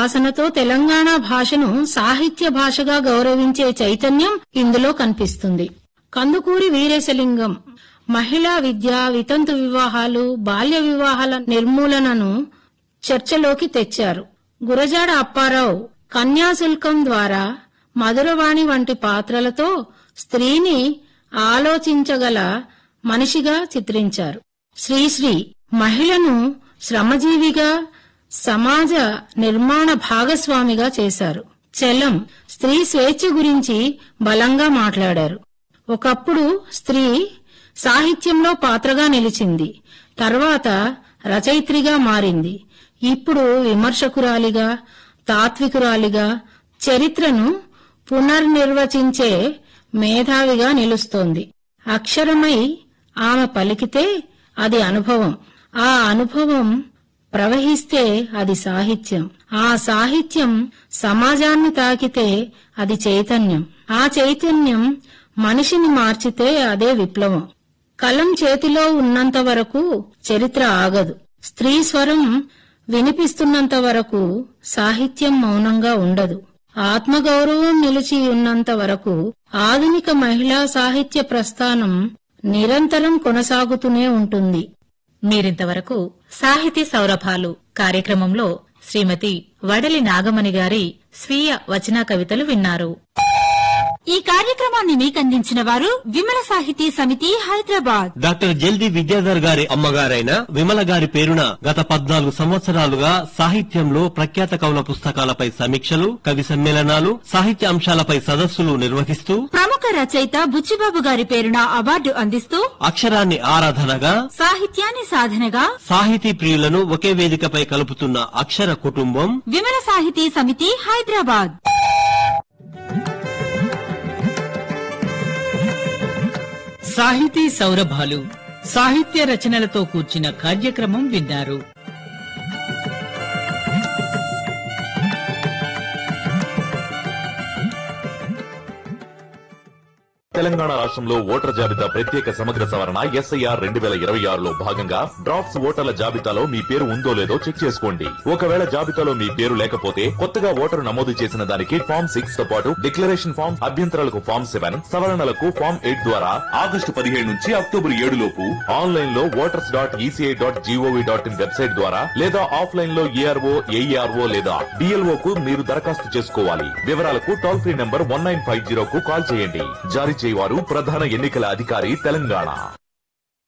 వాసనతో తెలంగాణ భాషను సాహిత్య భాషగా గౌరవించే చైతన్యం ఇందులో కనిపిస్తుంది కందుకూరి వీరేశలింగం మహిళా విద్య వితంతు వివాహాలు బాల్య వివాహాల నిర్మూలనను చర్చలోకి తెచ్చారు గురజాడ అప్పారావు కన్యాశుల్కం ద్వారా మధురవాణి వంటి పాత్రలతో స్త్రీని ఆలోచించగల మనిషిగా చిత్రించారు శ్రీశ్రీ మహిళను శ్రమజీవిగా సమాజ నిర్మాణ భాగస్వామిగా చేశారు చలం స్త్రీ స్వేచ్ఛ గురించి బలంగా మాట్లాడారు ఒకప్పుడు స్త్రీ సాహిత్యంలో పాత్రగా నిలిచింది తర్వాత రచయిత్రిగా మారింది ఇప్పుడు విమర్శకురాలిగా తాత్వికురాలిగా చరిత్రను పునర్నిర్వచించే మేధావిగా నిలుస్తోంది అక్షరమై ఆమె పలికితే అది అనుభవం ఆ అనుభవం ప్రవహిస్తే అది సాహిత్యం ఆ సాహిత్యం సమాజాన్ని తాకితే అది చైతన్యం ఆ చైతన్యం మనిషిని మార్చితే అదే విప్లవం కలం చేతిలో ఉన్నంత వరకు చరిత్ర ఆగదు స్త్రీ స్వరం వినిపిస్తున్నంత వరకు సాహిత్యం మౌనంగా ఉండదు ఆత్మగౌరవం నిలిచి ఉన్నంత వరకు ఆధునిక మహిళా సాహిత్య ప్రస్థానం నిరంతరం కొనసాగుతూనే ఉంటుంది మీరింతవరకు సాహితీ సౌరభాలు కార్యక్రమంలో శ్రీమతి వడలి నాగమణి గారి స్వీయ వచన కవితలు విన్నారు ఈ కార్యక్రమాన్ని మీకందించిన వారు విమల సాహితీ సమితి హైదరాబాద్ డాక్టర్ జల్ది విద్యాధర్ గారి అమ్మగారైన విమల గారి పేరున గత పద్నాలుగు సంవత్సరాలుగా సాహిత్యంలో ప్రఖ్యాత కవుల పుస్తకాలపై సమీక్షలు కవి సమ్మేళనాలు సాహిత్య అంశాలపై సదస్సులు నిర్వహిస్తూ ప్రముఖ రచయిత బుచ్చిబాబు గారి పేరున అవార్డు అందిస్తూ అక్షరాన్ని ఆరాధనగా సాహిత్యాన్ని సాధనగా సాహితీ ప్రియులను ఒకే వేదికపై కలుపుతున్న అక్షర కుటుంబం విమల సాహితీ సమితి హైదరాబాద్ సాహితీ సౌరభాలు సాహిత్య రచనలతో కూర్చిన కార్యక్రమం విన్నారు తెలంగాణ రాష్ట్రంలో ఓటర్ జాబితా ప్రత్యేక సమగ్ర సవరణ ఎస్ఐఆర్ రెండు వేల ఇరవై ఆరులో భాగంగా డ్రాఫ్ట్స్ ఓటర్ల జాబితాలో మీ పేరు ఉందో లేదో చెక్ చేసుకోండి ఒకవేళ జాబితాలో మీ పేరు లేకపోతే కొత్తగా ఓటరు నమోదు చేసిన దానికి ఫామ్ సిక్స్ తో పాటు డిక్లరేషన్ ఫామ్ అభ్యంతరాలకు ఫామ్ సెవెన్ సవరణలకు ఫామ్ ఎయిట్ ద్వారా ఆగస్టు పదిహేడు నుంచి అక్టోబర్ ఏడు లోపు ఆన్లైన్ లో voters dot ECI dot G O V dot in website ద్వారా లేదా ఆఫ్లైన్ లో ఏఆర్ఓ ఏఈఆర్ఓ లేదా డిఎల్ఓ కు మీరు దరఖాస్తు చేసుకోవాలి వివరాలకు toll free number one nine five zero కు కాల్ చేయండి జారీ చేయవారు ప్రధాన ఎన్నికల అధికారి తెలంగాణ